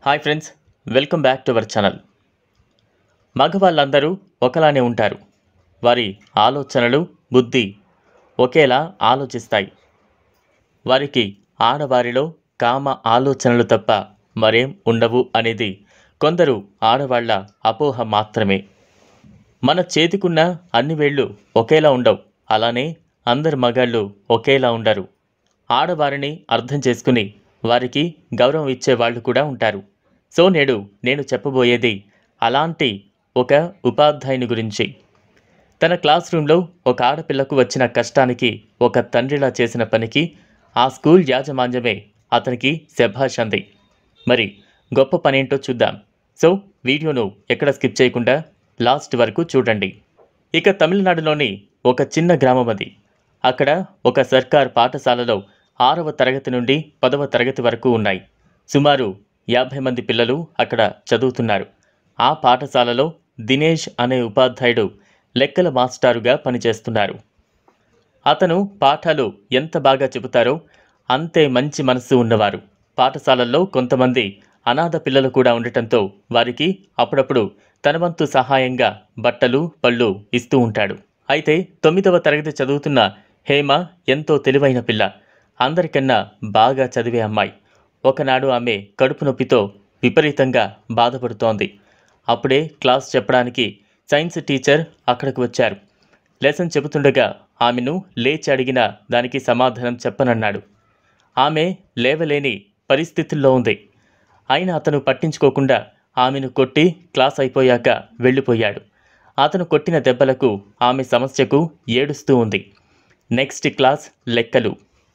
hi friends welcome back to our channel మగవాళ్ళందరూ ఒకలానే ఉంటారు వారి ఆలోచనలు బుద్ధి ఒకేలా ఆలోచిస్తాయి వారికి ఆడవారిలో కామ ఆలోచనలు తప్ప మరేం ఉండవు అనేది కొందరు ఆడవాళ్ల అపోహ మాత్రమే మన చేతికున్న అన్ని వేళ్ళు ఒకేలా ఉండవు అలానే అందరు మగాళ్ళు ఒకేలా ఉండరు ఆడవారిని అర్థం చేసుకుని వారికి గౌరవం ఇచ్చే వాళ్ళు కూడా ఉంటారు సో నేడు నేను చెప్పబోయేది అలాంటి ఒక ఉపాధ్యాయుని గురించి తన క్లాస్ రూమ్లో ఒక ఆడపిల్లకు వచ్చిన కష్టానికి ఒక తండ్రిలా చేసిన పనికి ఆ స్కూల్ యాజమాన్యమే అతనికి శభాష్ అంది మరి గొప్ప పనేంటో చూద్దాం సో వీడియోను ఎక్కడ స్కిప్ చేయకుండా లాస్ట్ వరకు చూడండి ఇక తమిళనాడులోని ఒక చిన్న గ్రామం అది అక్కడ ఒక సర్కార్ పాఠశాలలో ఆరవ తరగతి నుండి పదవ తరగతి వరకు ఉన్నాయి సుమారు యాభై మంది పిల్లలు అక్కడ చదువుతున్నారు ఆ పాఠశాలలో దినేష్ అనే ఉపాధ్యాయుడు లెక్కల మాస్టారుగా పనిచేస్తున్నారు అతను పాఠాలు ఎంత బాగా చెబుతారో అంతే మంచి మనస్సు ఉన్నవారు పాఠశాలల్లో కొంతమంది అనాథ పిల్లలు కూడా ఉండటంతో వారికి అప్పుడప్పుడు తన వంతు సహాయంగా బట్టలు పళ్ళు ఇస్తూ ఉంటాడు అయితే తొమ్మిదవ తరగతి చదువుతున్న హేమ ఎంతో తెలివైన పిల్ల అందరికన్నా బాగా చదివే అమ్మాయి ఒకనాడు ఆమె కడుపు నొప్పితో విపరీతంగా బాధపడుతోంది అప్పుడే క్లాస్ చెప్పడానికి సైన్స్ టీచర్ అక్కడికి వచ్చారు లెసన్ చెబుతుండగా ఆమెను లేచి అడిగిన దానికి సమాధానం చెప్పనన్నాడు ఆమె లేవలేని పరిస్థితుల్లో ఉంది అయినా అతను పట్టించుకోకుండా ఆమెను కొట్టి క్లాస్ అయిపోయాక వెళ్ళిపోయాడు అతను కొట్టిన దెబ్బలకు ఆమె సమస్యకు ఏడుస్తూ ఉంది నెక్స్ట్ క్లాస్ లెక్కలు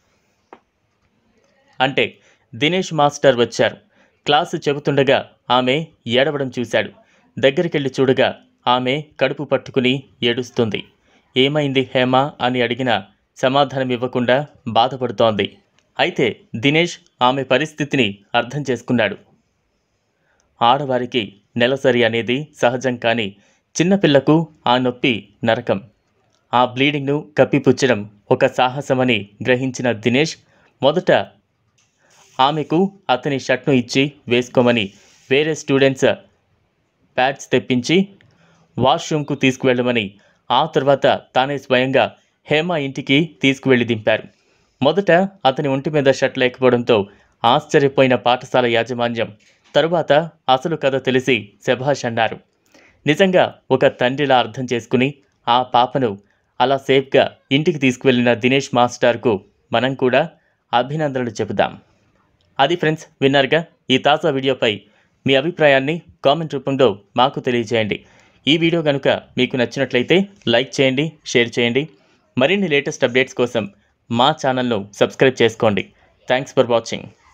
అంటే దినేష్ మాస్టర్ వచ్చారు క్లాసు చెబుతుండగా ఆమె ఏడవడం చూశాడు దగ్గరికెళ్ళి చూడగా ఆమె కడుపు పట్టుకుని ఏడుస్తుంది ఏమైంది హేమ అని అడిగిన సమాధానం ఇవ్వకుండా బాధపడుతోంది అయితే దినేష్ ఆమె పరిస్థితిని అర్థం చేసుకున్నాడు ఆడవారికి నెలసరి అనేది సహజం కానీ చిన్నపిల్లకు ఆ నొప్పి నరకం ఆ బ్లీడింగ్ను కప్పిపుచ్చడం ఒక సాహసమని గ్రహించిన దినేష్ మొదట ఆమెకు అతని షర్ట్ను ఇచ్చి వేసుకోమని వేరే స్టూడెంట్స్ ప్యాడ్స్ తెప్పించి వాష్రూమ్కు తీసుకువెళ్ళమని ఆ తర్వాత తానే స్వయంగా హేమ ఇంటికి తీసుకువెళ్ళి దింపారు మొదట అతని ఒంటి మీద షర్ట్ లేకపోవడంతో ఆశ్చర్యపోయిన పాఠశాల యాజమాన్యం తరువాత అసలు కథ తెలిసి శభాష్ అన్నారు నిజంగా ఒక తండ్రిలా అర్థం చేసుకుని ఆ పాపను అలా సేఫ్గా ఇంటికి తీసుకువెళ్ళిన దినేష్ మాస్టర్కు మనం కూడా అభినందనలు చెబుదాం అది ఫ్రెండ్స్ విన్నారుగా ఈ తాజా వీడియోపై మీ అభిప్రాయాన్ని కామెంట్ రూపంలో మాకు తెలియజేయండి ఈ వీడియో కనుక మీకు నచ్చినట్లయితే లైక్ చేయండి షేర్ చేయండి మరిన్ని లేటెస్ట్ అప్డేట్స్ కోసం మా ఛానల్ను సబ్స్క్రైబ్ చేసుకోండి థ్యాంక్స్ ఫర్ వాచింగ్